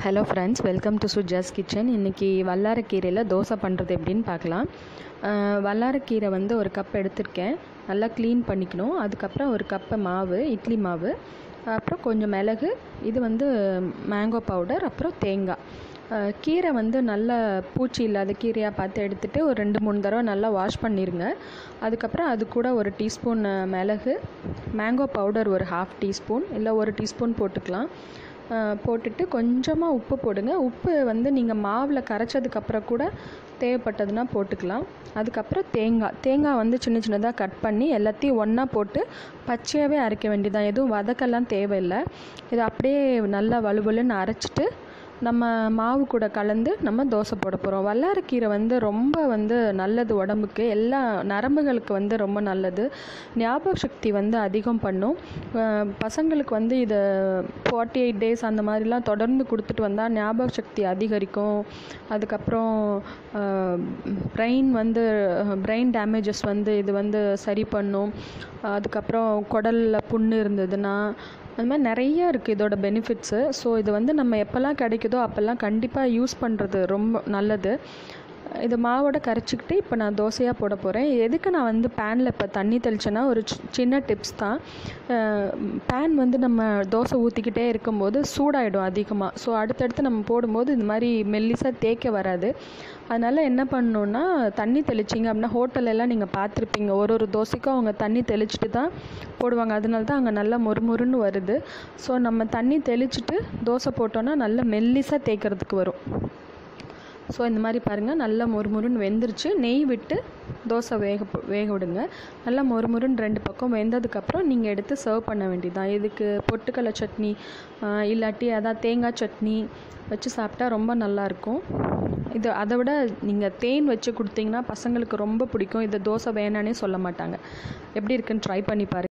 hello friends welcome to Suja's kitchen இன்றைக்கி வல்லாரக்கீரையில் தோசை பண்ணுறது எப்படின்னு பார்க்கலாம் அஹ், வல்லாரக்கீரை வந்து ஒரு கப் எடுத்திருக்கேன் நல்லா க்ளீன் பண்ணிக்கணும் அதுக்கப்புறம் ஒரு கப்பு மாவு இட்லி மாவு அப்புறம் கொஞ்சம் மிளகு இது வந்து மேங்கோ பவுடர் அப்புறம் தேங்காய் அஹ், கீரை வந்து நல்ல பூச்சி இல்லாத கீரையாக பார்த்து எடுத்துகிட்டு ஒரு ரெண்டு மூணு தடவை நல்லா வாஷ் பண்ணிடுங்க அதுக்கப்புறம் அது கூட ஒரு டீஸ்பூன் மிளகு மேங்கோ பவுடர் ஒரு ஹாஃப் டீஸ்பூன் இல்லை ஒரு டீஸ்பூன் போட்டுக்கலாம் அஹ் போட்டுட்டு கொஞ்சமாக உப்பு போடுங்க உப்பு வந்து நீங்கள் மாவில் கரைச்சதுக்கப்புறம் கூட தேவைப்பட்டதுன்னா போட்டுக்கலாம் அதுக்கப்புறம் தேங்காய் தேங்காய் வந்து சின்ன சின்னதாக கட் பண்ணி எல்லாத்தையும் ஒன்றா போட்டு பச்சையாகவே அரைக்க வேண்டியதான் எதுவும் வதக்கெல்லாம் தேவையில்லை இதை அப்படியே நல்லா வலுவலுன்னு அரைச்சிட்டு நம்ம மாவு கூட கலந்து நம்ம தோசை போட போகிறோம் வல்லாரக்கீரை வந்து ரொம்ப வந்து நல்லது உடம்புக்கு எல்லா நரம்புகளுக்கு வந்து ரொம்ப நல்லது ஞாபக சக்தி வந்து அதிகம் பண்ணும் அஹ் பசங்களுக்கு வந்து இதை ஃபார்ட்டி எயிட் டேஸ் அந்த மாதிரிலாம் தொடர்ந்து கொடுத்துட்டு வந்தால் ஞாபக சக்தி அதிகரிக்கும் அதுக்கப்புறம் பிரெயின் வந்து பிரெயின் டேமேஜஸ் வந்து இது வந்து சரி பண்ணும் அதுக்கப்புறம் குடலில் புண்ணு இருந்ததுன்னா அது மாதிரி நிறைய இருக்குது இதோட பெனிஃபிட்ஸு ஸோ இது வந்து நம்ம எப்போல்லாம் கிடைக்குதோ அப்போல்லாம் கண்டிப்பாக யூஸ் பண்ணுறது ரொம்ப நல்லது இது மாவோட கரைச்சிக்கிட்டு இப்போ நான் தோசையாக போட போகிறேன் எதுக்கு நான் வந்து பேனில் இப்போ தண்ணி தெளிச்சேன்னா ஒரு சி- சின்ன டிப்ஸ் தான் பேன் வந்து நம்ம தோசை ஊற்றிக்கிட்டே இருக்கும்போது சூடாயிடும் அதிகமாக ஸோ அடுத்தடுத்து நம்ம போடும்போது இந்த மாதிரி மெல்லிசாக தேய்க்க வராது அதனால் என்ன பண்ணணுன்னா தண்ணி தெளிச்சிங்க அப்படின்னா hotel எல்லாம் நீங்கள் பார்த்துருப்பீங்க ஒரு ஒரு தோசைக்கும் அவங்க தண்ணி தெளிச்சிட்டு தான் போடுவாங்க அதனால தான் அங்கே நல்லா மொறுமொறுன்னு வருது ஸோ நம்ம தண்ணி தெளிச்சிட்டு தோசை போட்டோன்னா நல்லா மெல்லிசாக தேய்க்கிறதுக்கு வரும் ஸோ இந்த மாதிரி பாருங்கள் நல்லா மொறுமொறுன்னு வெந்துருச்சு நெய் விட்டு தோசை வேக போ- வேக விடுங்க நல்லா மொறுமொறுன்னு ரெண்டு பக்கம் வெந்ததுக்கப்புறம் நீங்கள் எடுத்து சர்வ் பண்ண வேண்டியதுதான் இதுக்கு பொட்டுக்கடலை சட்னி ஆஹ் இல்லாட்டி அதான் தேங்காய் சட்னி வச்சு சாப்பிட்டா ரொம்ப நல்லாயிருக்கும் இது அதை விட நீங்கள் தேன் வச்சு கொடுத்தீங்கன்னா பசங்களுக்கு ரொம்ப பிடிக்கும் இது தோசை வேணானே சொல்ல மாட்டாங்க எப்படி இருக்குன்னு ட்ரை பண்ணி பாருங்கள்